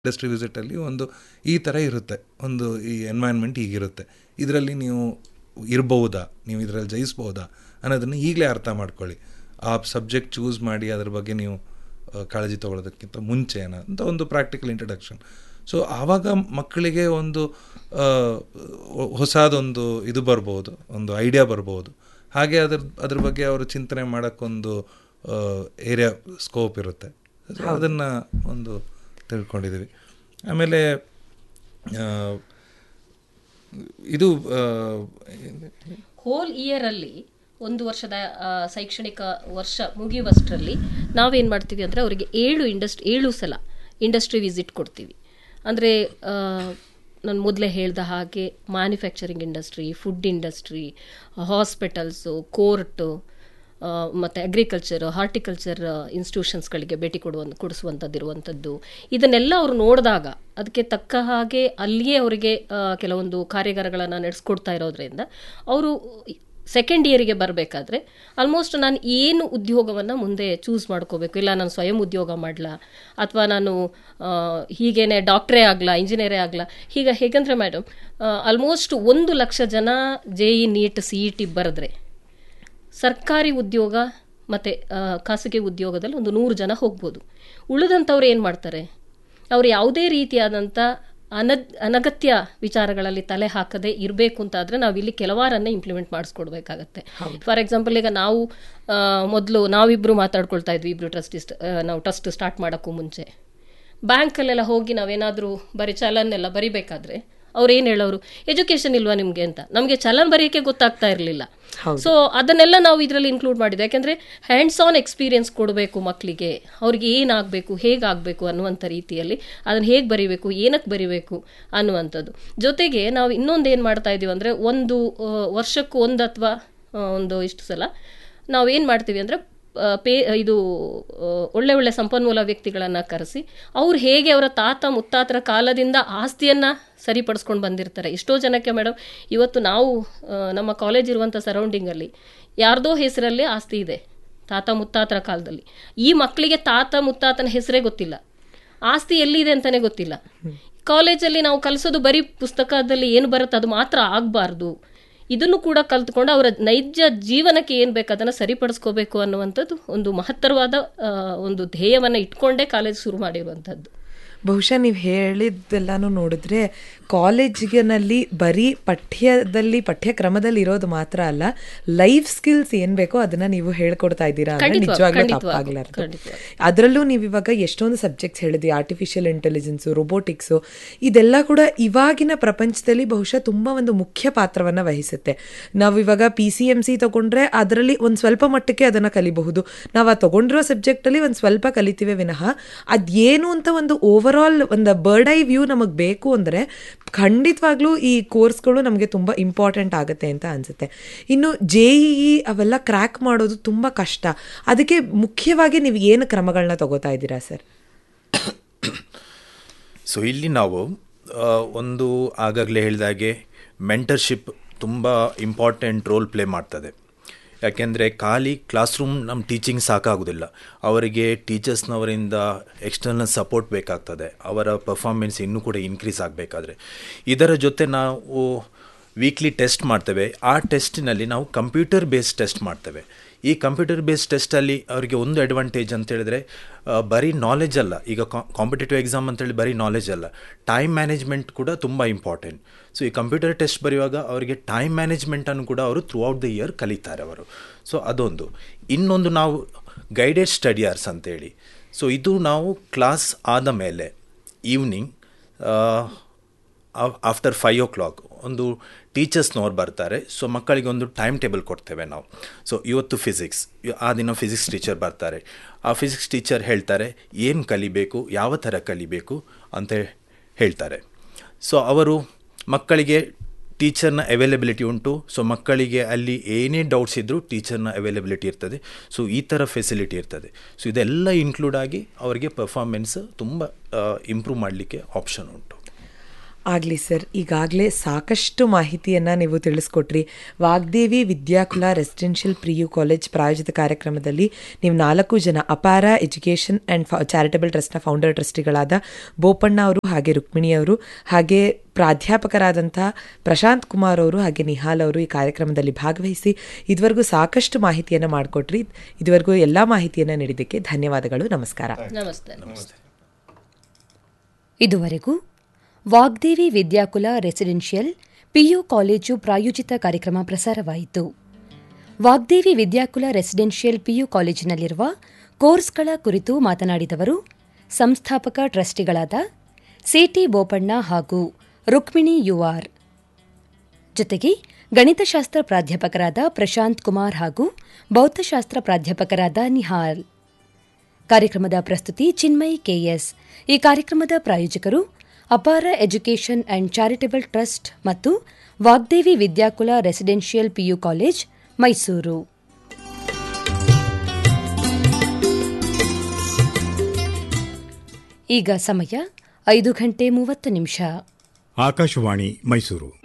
Industry ವಿಸಿಟಲ್ಲಿ ಒಂದು ಈ ಥರ ಇರುತ್ತೆ ಒಂದು ಈ ಎನ್ವೈರ್ನ್ಮೆಂಟ್ ಹೀಗಿರುತ್ತೆ ಇದರಲ್ಲಿ ನೀವು ಇರ್ಬಹುದಾ ನೀವು ಇದರಲ್ಲಿ ಜಯಿಸ್ಬೋದಾ ಅನ್ನೋದನ್ನು ಈಗಲೇ ಅರ್ಥ ಮಾಡ್ಕೊಳ್ಳಿ ಆ ಸಬ್ಜೆಕ್ಟ್ ಚೂಸ್ ಮಾಡಿ ಅದ್ರ ಬಗ್ಗೆ ನೀವು ಆ, ಕಾಳಜಿ ತೊಗೊಳೋದಕ್ಕಿಂತ ಮುಂಚೆ ಅಂತ ಒಂದು ಪ್ರಾಕ್ಟಿಕಲ್ ಇಂಟ್ರಡಕ್ಷನ್ ಸೊ ಆವಾಗ ಮಕ್ಕಳಿಗೆ ಒಂದು ಆ, ಹೊಸದೊಂದು ಇದು ಬರ್ಬೋದು ಒಂದು ಐಡಿಯಾ ಬರ್ಬೋದು ಹಾಗೆ ಅದ್ರ ಅದ್ರ ಬಗ್ಗೆ ಅವರು ಚಿಂತನೆ ಮಾಡೋಕ್ಕೊಂದು ಏರಿಯಾ ಸ್ಕೋಪ್ ಇರುತ್ತೆ ಅದನ್ನು ಒಂದು ತಿಳ್ಕೊಂಡಿದ್ದೀವಿ ಆಮೇಲೆ ಆ, ಇದು ಆ, ಹೋಲ್ ಇಯರಲ್ಲಿ ಒಂದು ವರ್ಷದ ಆ, ಶೈಕ್ಷಣಿಕ ವರ್ಷ ಮುಗಿಯುವಷ್ಟರಲ್ಲಿ ನಾವೇನು ಮಾಡ್ತೀವಿ ಅಂದರೆ ಅವರಿಗೆ ಏಳು ಇಂಡಸ್ಟ್ರಿ ಏಳು ಸಲ ಇಂಡಸ್ಟ್ರಿ ವಿಸಿಟ್ ಕೊಡ್ತೀವಿ ಅಂದರೆ ನಾನು ಮೊದಲೇ ಹೇಳ್ದ ಹಾಗೆ manufacturing industry food industry hospitals court ಮತ್ತು ಅಗ್ರಿಕಲ್ಚರ್ ಹಾರ್ಟಿಕಲ್ಚರ್ ಇನ್ಸ್ಟಿಟ್ಯೂಷನ್ಸ್ಗಳಿಗೆ ಭೇಟಿ ಕೊಡುವ ಕೊಡಿಸುವಂಥದ್ದು ಇರುವಂಥದ್ದು ಇದನ್ನೆಲ್ಲ ಅವರು ನೋಡಿದಾಗ ಅದಕ್ಕೆ ತಕ್ಕ ಹಾಗೆ ಅಲ್ಲಿಯೇ ಅವರಿಗೆ ಆ, ಕೆಲವೊಂದು ಕಾರ್ಯಾಗಾರಗಳನ್ನು ನಡೆಸ್ಕೊಡ್ತಾ ಇರೋದ್ರಿಂದ ಅವರು ಸೆಕೆಂಡ್ ಇಯರಿಗೆ ಬರಬೇಕಾದ್ರೆ ಆಲ್ಮೋಸ್ಟ್ ನಾನು ಏನು ಉದ್ಯೋಗವನ್ನು ಮುಂದೆ ಚೂಸ್ ಮಾಡ್ಕೋಬೇಕು ಇಲ್ಲ ನಾನು ಸ್ವಯಂ ಉದ್ಯೋಗ ಮಾಡಲಾ ಅಥವಾ ನಾನು ಆ, ಹೀಗೇನೆ ಡಾಕ್ಟ್ರೇ ಆಗಲ್ಲ ಇಂಜಿನಿಯರೇ ಆಗಲ್ಲ ಹೀಗ ಹೇಗಂದ್ರೆ ಮೇಡಮ್ ಆಲ್ಮೋಸ್ಟ್ ಒಂದು ಲಕ್ಷ ಜನ J E NEET C E T ಬರೆದ್ರೆ ಸರ್ಕಾರಿ ಉದ್ಯೋಗ ಮತ್ತು ಖಾಸಗಿ ಉದ್ಯೋಗದಲ್ಲಿ ಒಂದು ನೂರು ಜನ ಹೋಗ್ಬೋದು ಉಳಿದಂಥವ್ರು ಏನು ಮಾಡ್ತಾರೆ ಅವರು ಯಾವುದೇ ರೀತಿಯಾದಂಥ ಅನ ಅನಗತ್ಯ ವಿಚಾರಗಳಲ್ಲಿ ತಲೆ ಹಾಕದೆ ಇರಬೇಕು ಅಂತಾದರೆ ನಾವು ಇಲ್ಲಿ ಕೆಲವಾರನ್ನ ಇಂಪ್ಲಿಮೆಂಟ್ ಮಾಡಿಸ್ಕೊಡ್ಬೇಕಾಗತ್ತೆ ಫಾರ್ ಎಕ್ಸಾಂಪಲ್ ಈಗ ನಾವು ಮೊದಲು ನಾವಿಬ್ಬರು ಮಾತಾಡ್ಕೊಳ್ತಾ ಇದ್ವಿ ಇಬ್ಬರು ಟ್ರಸ್ಟಿಸ್ಟ್ ನಾವು ಟ್ರಸ್ಟ್ ಸ್ಟಾರ್ಟ್ ಮಾಡೋಕ್ಕೂ ಮುಂಚೆ ಬ್ಯಾಂಕಲ್ಲೆಲ್ಲ ಹೋಗಿ ನಾವೇನಾದರೂ ಬರೀ ಚಲನ್ ಎಲ್ಲ ಬರಿಬೇಕಾದ್ರೆ ಅವ್ರು ಏನು ಹೇಳೋರು ಎಜುಕೇಶನ್ ಇಲ್ವಾ ನಿಮಗೆ ಅಂತ ನಮಗೆ ಚಲನ್ ಬರೆಯೋಕ್ಕೆ ಗೊತ್ತಾಗ್ತಾ ಇರಲಿಲ್ಲ ಸೊ ಅದನ್ನೆಲ್ಲ ನಾವು ಇದರಲ್ಲಿ ಇನ್ಕ್ಲೂಡ್ ಮಾಡಿದ್ವಿ ಯಾಕೆಂದರೆ ಹ್ಯಾಂಡ್ಸ್ ಆನ್ ಎಕ್ಸ್ಪೀರಿಯನ್ಸ್ ಕೊಡಬೇಕು ಮಕ್ಕಳಿಗೆ ಅವ್ರಿಗೆ ಏನಾಗಬೇಕು ಹೇಗಾಗಬೇಕು ಅನ್ನುವಂಥ ರೀತಿಯಲ್ಲಿ ಅದನ್ನು ಹೇಗೆ ಬರಿಬೇಕು ಏನಕ್ಕೆ ಬರಿಬೇಕು ಅನ್ನುವಂಥದ್ದು ಜೊತೆಗೆ ನಾವು ಇನ್ನೊಂದು ಏನು ಮಾಡ್ತಾ ಇದೀವಿ ಅಂದರೆ ಒಂದು ಆ, ವರ್ಷಕ್ಕೂ ಒಂದು ಅಥವಾ ಒಂದು ಇಷ್ಟು ಸಲ ನಾವು ಏನು ಮಾಡ್ತೀವಿ ಅಂದರೆ ಪೇ ಇದು ಆ, ಒಳ್ಳೆ ಒಳ್ಳೆ ಸಂಪನ್ಮೂಲ ವ್ಯಕ್ತಿಗಳನ್ನು ಕರೆಸಿ ಅವ್ರು ಹೇಗೆ ಅವರ ತಾತ ಮುತ್ತಾತರ ಕಾಲದಿಂದ ಆಸ್ತಿಯನ್ನು ಸರಿಪಡಿಸ್ಕೊಂಡು ಬಂದಿರ್ತಾರೆ ಎಷ್ಟೋ ಜನಕ್ಕೆ ಮೇಡಮ್ ಇವತ್ತು ನಾವು ಆ, ನಮ್ಮ ಕಾಲೇಜ್ ಇರುವಂಥ ಸರೌಂಡಿಂಗಲ್ಲಿ ಯಾರ್ದೋ ಹೆಸರಲ್ಲಿ ಆಸ್ತಿ ಇದೆ ತಾತ ಮುತ್ತಾತರ ಕಾಲದಲ್ಲಿ ಈ ಮಕ್ಕಳಿಗೆ ತಾತ ಮುತ್ತಾತನ ಹೆಸರೇ ಗೊತ್ತಿಲ್ಲ ಆಸ್ತಿ ಎಲ್ಲಿದೆ ಅಂತಲೇ ಗೊತ್ತಿಲ್ಲ ಕಾಲೇಜಲ್ಲಿ ನಾವು ಕಲಿಸೋದು ಬರೀ ಪುಸ್ತಕದಲ್ಲಿ ಏನು ಬರುತ್ತೆ ಅದು ಮಾತ್ರ ಆಗಬಾರ್ದು ಇದನ್ನು ಕೂಡ ಕಲ್ತ್ಕೊಂಡು ಅವರ ನೈಜ ಜೀವನಕ್ಕೆ ಏನು ಬೇಕು ಅದನ್ನು ಸರಿಪಡಿಸ್ಕೋಬೇಕು ಅನ್ನುವಂಥದ್ದು ಒಂದು ಮಹತ್ತರವಾದ ಆ, ಒಂದು ಧ್ಯೇಯವನ್ನು ಇಟ್ಕೊಂಡೇ ಕಾಲೇಜ್ ಶುರು ಮಾಡಿರುವಂಥದ್ದು ಬಹುಶಃ ನೀವು ಹೇಳಿದ್ದೆಲ್ಲಾನು ನೋಡಿದ್ರೆ ಕಾಲೇಜಿನಲ್ಲಿ ಬರೀ ಪಠ್ಯದಲ್ಲಿ ಪಠ್ಯಕ್ರಮದಲ್ಲಿ ಇರೋದು ಮಾತ್ರ ಅಲ್ಲ ಲೈಫ್ ಸ್ಕಿಲ್ಸ್ ಏನ್ ಬೇಕೋ ಅದನ್ನ ನೀವು ಹೇಳ್ಕೊಡ್ತಾ ಇದ್ದೀರಾ ಅಂದ್ರೆ ಖಂಡಿತವಾಗ್ಲೂ, ನಿಜವಾಗ್ಲೂ ಖಂಡಿತವಾಗ್ಲೂ, ತಪ್ಪಾಗ್ಲಾರ್ದು ಖಂಡಿತವಾಗ್ಲೂ. ಅದರಲ್ಲೂ ನೀವು ಇವಾಗ ಎಷ್ಟೊಂದು ಸಬ್ಜೆಕ್ಟ್ಸ್ ಹೇಳಿದ್ವಿ ಆರ್ಟಿಫಿಷಿಯಲ್ ಇಂಟೆಲಿಜೆನ್ಸ್ ರೋಬೋಟಿಕ್ಸು ಇದೆಲ್ಲ ಕೂಡ ಇವಾಗಿನ ಪ್ರಪಂಚದಲ್ಲಿ ಬಹುಶಃ ತುಂಬಾ ಒಂದು ಮುಖ್ಯ ಪಾತ್ರವನ್ನ ವಹಿಸುತ್ತೆ ನಾವು ಇವಾಗ ಪಿ ಸಿ ಎಂ ಸಿ ತಗೊಂಡ್ರೆ ಅದರಲ್ಲಿ ಒಂದು ಸ್ವಲ್ಪ ಮಟ್ಟಕ್ಕೆ ಅದನ್ನ ಕಲಿಬಹುದು ನಾವು ಆ ತಗೊಂಡಿರೋ ಸಬ್ಜೆಕ್ಟ್ ಅಲ್ಲಿ ಒಂದು ಸ್ವಲ್ಪ ಕಲಿತೀವಿ ವಿನಃ ಅದೇನು ಅಂತ ಒಂದು ಓವರ್ ಆಲ್ ಒಂದು ಬರ್ಡ್ ಐ ವ್ಯೂ ನಮಗೆ ಬೇಕು ಅಂದ್ರೆ ಖಂಡಿತವಾಗ್ಲೂ ಈ ಕೋರ್ಸ್ಗಳು ನಮಗೆ ತುಂಬಾ ಇಂಪಾರ್ಟೆಂಟ್ ಆಗುತ್ತೆ ಅಂತ ಅನ್ಸುತ್ತೆ ಇನ್ನು ಜೆ ಇ ಅವೆಲ್ಲ ಕ್ರ್ಯಾಕ್ ಮಾಡೋದು ತುಂಬಾ ಕಷ್ಟ ಅದಕ್ಕೆ ಮುಖ್ಯವಾಗಿ ನೀವು ಏನು ಕ್ರಮಗಳನ್ನ ತಗೋತಾ ಇದ್ದೀರಾ ಸರ್ ಸೊ ಇಲ್ಲಿ ನಾವು ಆ, ಒಂದು ಆಗಾಗಲೇ ಹೇಳಿದಾಗೆ ಮೆಂಟರ್ಶಿಪ್ ತುಂಬ ಇಂಪಾರ್ಟೆಂಟ್ ರೋಲ್ ಪ್ಲೇ ಮಾಡ್ತದೆ ಯಾಕೆಂದರೆ ಖಾಲಿ ಕ್ಲಾಸ್ ರೂಮ್ ನಮ್ಮ ಟೀಚಿಂಗ್ ಸಾಕಾಗೋದಿಲ್ಲ ಅವರಿಗೆ ಟೀಚರ್ಸ್ನವರಿಂದ ಎಕ್ಸ್ಟರ್ನಲ್ ಸಪೋರ್ಟ್ ಬೇಕಾಗ್ತದೆ ಅವರ ಪರ್ಫಾರ್ಮೆನ್ಸ್ ಇನ್ನೂ ಕೂಡ ಇನ್ಕ್ರೀಸ್ ಆಗಬೇಕಾದ್ರೆ ಇದರ ಜೊತೆ ನಾವು ವೀಕ್ಲಿ ಟೆಸ್ಟ್ ಮಾಡ್ತೇವೆ ಆ ಟೆಸ್ಟಿನಲ್ಲಿ ನಾವು ಕಂಪ್ಯೂಟರ್ ಬೇಸ್ಡ್ ಟೆಸ್ಟ್ ಮಾಡ್ತೇವೆ ಈ ಕಂಪ್ಯೂಟರ್ ಬೇಸ್ಡ್ ಟೆಸ್ಟಲ್ಲಿ ಅವರಿಗೆ ಒಂದು ಅಡ್ವಾಂಟೇಜ್ ಅಂತ ಹೇಳಿದ್ರೆ ಆ, ಬರೀ ನಾಲೆಜ್ ಅಲ್ಲ ಈಗ ಕಾಂಪಿಟೇಟಿವ್ ಎಕ್ಸಾಮ್ ಅಂತೇಳಿ ಬರೀ ನಾಲೆಜ್ ಅಲ್ಲ ಟೈಮ್ ಮ್ಯಾನೇಜ್ಮೆಂಟ್ ಕೂಡ ತುಂಬ ಇಂಪಾರ್ಟೆಂಟ್ ಸೊ ಈ ಕಂಪ್ಯೂಟರ್ ಟೆಸ್ಟ್ ಬರೆಯುವಾಗ ಅವರಿಗೆ ಟೈಮ್ ಮ್ಯಾನೇಜ್ಮೆಂಟನ್ನು ಕೂಡ ಅವರು ಥ್ರೂ ಔಟ್ ದ ಇಯರ್ ಕಲಿತಾರೆ ಅವರು ಸೊ ಅದೊಂದು ಇನ್ನೊಂದು ನಾವು ಗೈಡೆಡ್ ಸ್ಟಡಿಯರ್ಸ್ ಅಂತೇಳಿ ಸೊ ಇದು ನಾವು ಕ್ಲಾಸ್ ಆದ ಮೇಲೆ evening after five o'clock ಒಂದು ಟೀಚರ್ಸ್ನವ್ರು ಬರ್ತಾರೆ ಸೊ ಮಕ್ಕಳಿಗೆ ಒಂದು ಟೈಮ್ ಟೇಬಲ್ ಕೊಡ್ತೇವೆ ನಾವು ಸೊ ಇವತ್ತು ಫಿಸಿಕ್ಸ್ ಆ ದಿನ ಫಿಸಿಕ್ಸ್ ಟೀಚರ್ ಬರ್ತಾರೆ ಆ ಫಿಸಿಕ್ಸ್ ಟೀಚರ್ ಹೇಳ್ತಾರೆ ಏನು ಕಲಿಬೇಕು ಯಾವ ಥರ ಕಲಿಬೇಕು ಅಂತ ಹೇಳ್ತಾರೆ ಸೊ ಅವರು ಮಕ್ಕಳಿಗೆ ಟೀಚರ್ನ ಅವೈಲಬಿಲಿಟಿ ಉಂಟು ಸೊ ಮಕ್ಕಳಿಗೆ ಅಲ್ಲಿ ಏನೇ ಡೌಟ್ಸ್ ಇದ್ದರೂ ಟೀಚರ್ನ ಅವೈಲಬಿಲಿಟಿ ಇರ್ತದೆ ಸೊ ಈ ಥರ ಫೆಸಿಲಿಟಿ ಇರ್ತದೆ ಸೊ ಇದೆಲ್ಲ ಇನ್ಕ್ಲೂಡ್ ಆಗಿ ಅವರಿಗೆ ಪರ್ಫಾರ್ಮೆನ್ಸ್ ತುಂಬ ಇಂಪ್ರೂವ್ ಮಾಡಲಿಕ್ಕೆ ಆಪ್ಷನ್ ಉಂಟು ಆಗಲಿ ಸರ್ ಈಗಾಗಲೇ ಸಾಕಷ್ಟು ಮಾಹಿತಿಯನ್ನು ನೀವು ತಿಳಿಸ್ಕೊಟ್ರಿ Vagdevi Vidyakula residential pre U college ಪ್ರಾಯೋಜಿತ ಕಾರ್ಯಕ್ರಮದಲ್ಲಿ ನೀವು ನಾಲ್ಕು ಜನ ಅಪಾರ ಎಜುಕೇಷನ್ ಆ್ಯಂಡ್ ಚಾರಿಟಬಲ್ ಟ್ರಸ್ಟ್ನ ಫೌಂಡರ್ ಟ್ರಸ್ಟಿಗಳಾದ ಬೋಪಣ್ಣ ಅವರು ಹಾಗೆ ರುಕ್ಮಿಣಿ ಅವರು ಹಾಗೆ ಪ್ರಾಧ್ಯಾಪಕರಾದಂಥ ಪ್ರಶಾಂತ್ ಕುಮಾರ್ ಅವರು ಹಾಗೆ ನಿಹಾಲ್ ಅವರು ಈ ಕಾರ್ಯಕ್ರಮದಲ್ಲಿ ಭಾಗವಹಿಸಿ ಇದುವರೆಗೂ ಸಾಕಷ್ಟು ಮಾಹಿತಿಯನ್ನು ಮಾಡಿಕೊಟ್ರಿ ಇದುವರೆಗೂ ಎಲ್ಲ ಮಾಹಿತಿಯನ್ನು ನೀಡಿದ್ದಕ್ಕೆ ಧನ್ಯವಾದಗಳು ನಮಸ್ಕಾರ ನಮಸ್ತೆ ನಮಸ್ತೆ ಇದುವರೆಗೂ Vagdevi Vidyakula residential PU college ಪ್ರಾಯೋಜಿತ ಕಾರ್ಯಕ್ರಮ ಪ್ರಸಾರವಾಯಿತು ವಾಗ್ದೇವಿ ವಿದ್ಯಾಕುಲ ರೆಸಿಡೆನ್ಷಿಯಲ್ ಪಿಯು ಕಾಲೇಜಿನಲ್ಲಿರುವ ಕೋರ್ಸ್ಗಳ ಕುರಿತು ಮಾತನಾಡಿದವರು ಸಂಸ್ಥಾಪಕ ಟ್ರಸ್ಟಿಗಳಾದ ಸಿಟಿ ಬೋಪಣ್ಣ ಹಾಗೂ ರುಕ್ಮಿಣಿ ಯುಆರ್ ಜೊತೆಗೆ ಗಣಿತಶಾಸ್ತ್ರ ಪ್ರಾಧ್ಯಾಪಕರಾದ ಪ್ರಶಾಂತ್ ಕುಮಾರ್ ಹಾಗೂ ಭೌತಶಾಸ್ತ್ರ ಪ್ರಾಧ್ಯಾಪಕರಾದ ನಿಹಾಲ್ ಕಾರ್ಯಕ್ರಮದ ಪ್ರಸ್ತುತಿ ಚಿನ್ಮಯಿ ಕೆಎಸ್ ಈ ಕಾರ್ಯಕ್ರಮದ ಪ್ರಾಯೋಜಕರು ಅಪಾರ ಎಜುಕೇಷನ್ ಅಂಡ್ ಚಾರಿಟಬಲ್ ಟ್ರಸ್ಟ್ ಮತ್ತು Vagdevi Vidyakula residential PU college Mysuru ಈಗ ಸಮಯ ಐದು ಗಂಟೆ ಮೂವತ್ತು ನಿಮಿಷ ಆಕಾಶವಾಣಿ ಮೈಸೂರು